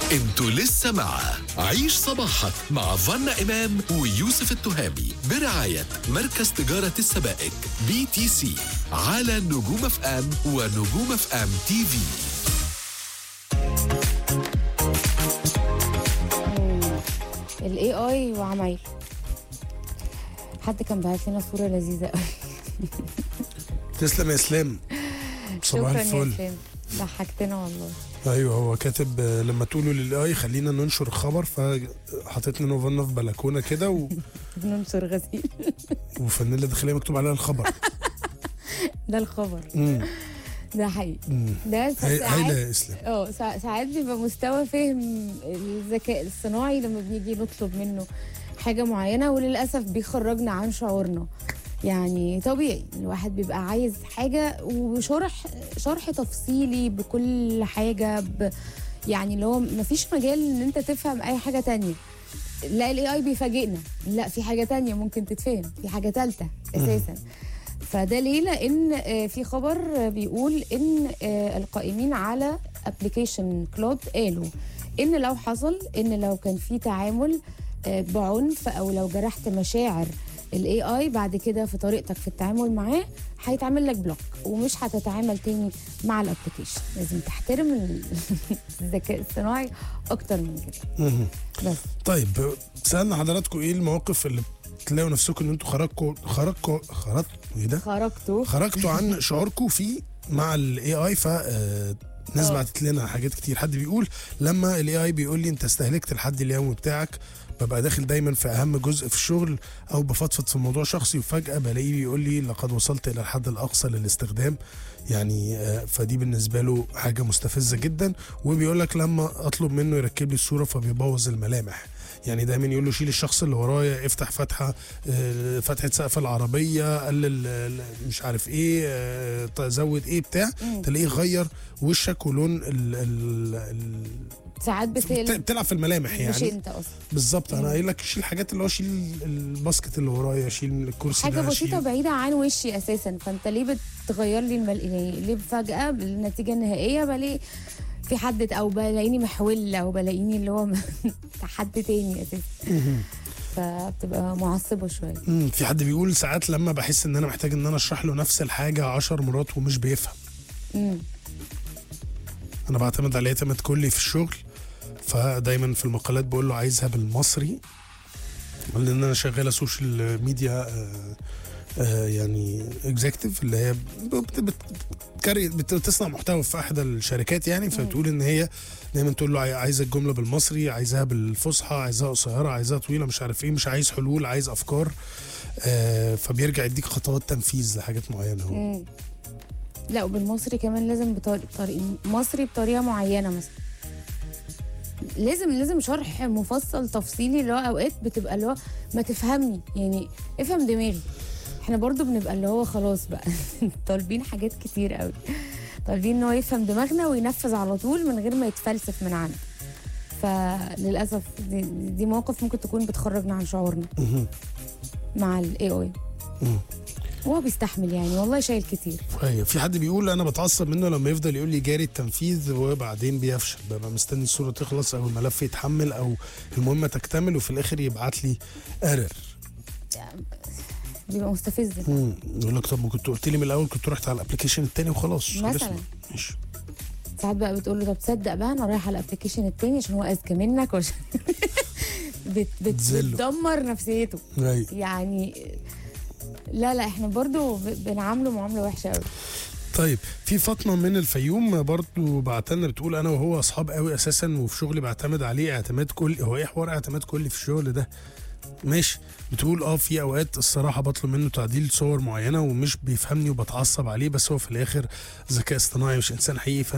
انتوا لسه مع عيش صباحك مع فنا إمام ويوسف التهامي برعاية مركز تجارة السبائك بي تي سي على نجوم اف ام ونجوم اف ام تي في الاي اي وعمايله حد كان بعت لنا صوره لذيذه قوي تسلم يا اسلام صباح شكرا يا الفل اسلام ضحكتنا والله ايوه هو كاتب آه، لما تقولوا للاي خلينا ننشر الخبر فحطيت لنا فانا في بلكونه كده و... بننشر غسيل وفانيلا داخليه مكتوب عليها الخبر ده الخبر امم ده حقيقي امم ده هاي- هايله ساعات يا اسلام اه سا- ساعات بيبقى مستوى فهم الذكاء الصناعي لما بنيجي نطلب منه حاجه معينه وللاسف بيخرجنا عن شعورنا يعني طبيعي الواحد بيبقى عايز حاجه وشرح شرح تفصيلي بكل حاجه ب يعني اللي هو مفيش مجال ان انت تفهم اي حاجه تانية لا الاي اي بيفاجئنا لا في حاجه تانية ممكن تتفهم في حاجه ثالثه اساسا فده ليه لان آه، في خبر آه، بيقول ان آه، القائمين على ابلكيشن كلود قالوا ان لو حصل ان لو كان في تعامل آه، بعنف او لو جرحت مشاعر الاي اي بعد كده في طريقتك في التعامل معاه هيتعمل لك بلوك ومش هتتعامل تاني مع الابلكيشن لازم تحترم ال- الذكاء الصناعي اكتر من كده مهم. بس طيب سالنا حضراتكم ايه المواقف اللي تلاقوا نفسكم ان انتوا خرجتوا خرجتوا خرجتوا ايه ده؟ خرجتوا خرجتوا عن شعوركم فيه مع الاي اي ف آه، ناس آه. بعتت لنا حاجات كتير حد بيقول لما الاي اي بيقول لي انت استهلكت الحد اليومي بتاعك ببقى داخل دايما في اهم جزء في الشغل او بفضفض في موضوع شخصي وفجاه بلاقيه بيقول لي لقد وصلت الى الحد الاقصى للاستخدام يعني آه، فدي بالنسبه له حاجه مستفزه جدا وبيقول لك لما اطلب منه يركب لي الصوره فبيبوظ الملامح يعني دايما يقول له شيل الشخص اللي ورايا افتح فتحه آه، فتحه سقف العربيه قلل آه، مش عارف ايه آه، زود ايه بتاع مم. تلاقيه غير وشك ولون ال ال ال ساعات بت- بتقلب بتلعب في الملامح مش يعني انت اصلا بالظبط انا مم. قايل لك شيل الحاجات اللي هو شيل الباسكت اللي ورايا شيل الكرسي حاجه ده بسيطه شيل بعيده عن وشي اساسا فانت ليه بتغير لي المل... يعني ليه فجاه بالنتيجه النهائيه بلاقي في حد او بلاقيني محوله او بلاقيني اللي هو حد تاني اساسا مهم. فبتبقى معصبه شويه مم، في حد بيقول ساعات لما بحس ان انا محتاج ان انا اشرح له نفس الحاجه عشر مرات ومش بيفهم امم انا بعتمد عليه اعتماد كلي في الشغل فدايما في المقالات بقول له عايزها بالمصري لان انا شغاله سوشيال ميديا آه، آه، يعني اكزيكتيف اللي هي بت- بت- بتكري بت- بتصنع محتوى في احدى الشركات يعني فبتقول ان هي دايما تقول له عاي- عايزه الجمله بالمصري عايزاها بالفصحى عايزاها قصيره عايزاها طويله مش عارف ايه مش عايز حلول عايز افكار آه، فبيرجع يديك خطوات تنفيذ لحاجات معينه هو امم لا وبالمصري كمان لازم بطريقه طريق مصري بطريقه معينه مثلا لازم لازم شرح مفصل تفصيلي اللي هو اوقات بتبقى اللي هو ما تفهمني يعني افهم دماغي احنا برضو بنبقى اللي هو خلاص بقى طالبين حاجات كتير قوي طالبين ان هو يفهم دماغنا وينفذ على طول من غير ما يتفلسف من عنده فللاسف دي, دي مواقف ممكن تكون بتخرجنا عن شعورنا مهم. مع الاي اي مم. وهو بيستحمل يعني والله شايل كتير ايوه في حد بيقول انا بتعصب منه لما يفضل يقول لي جاري التنفيذ وبعدين بيفشل ببقى مستني الصوره تخلص او الملف يتحمل او المهمه تكتمل وفي الاخر يبعت لي ايرور بيبقى مستفز يقول لك طب ما كنت قلت لي من الاول كنت رحت على الابلكيشن التاني وخلاص مثلاً. خلصنا. ماشي ساعات بقى بتقول له طب تصدق بقى انا رايحه على الابلكيشن التاني عشان هو اذكى منك وعشان بت بت تذله. بتدمر نفسيته أيوة. يعني لا لا احنا برضو ب- بنعامله معامله وحشه قوي طيب في فاطمه من الفيوم برضو بعتلنا بتقول انا وهو اصحاب قوي اساسا وفي شغلي بعتمد عليه اعتماد كلي هو ايه حوار اعتماد كلي في الشغل ده ماشي بتقول اه في اوقات الصراحه بطلب منه تعديل صور معينه ومش بيفهمني وبتعصب عليه بس هو في الاخر ذكاء اصطناعي مش انسان حقيقي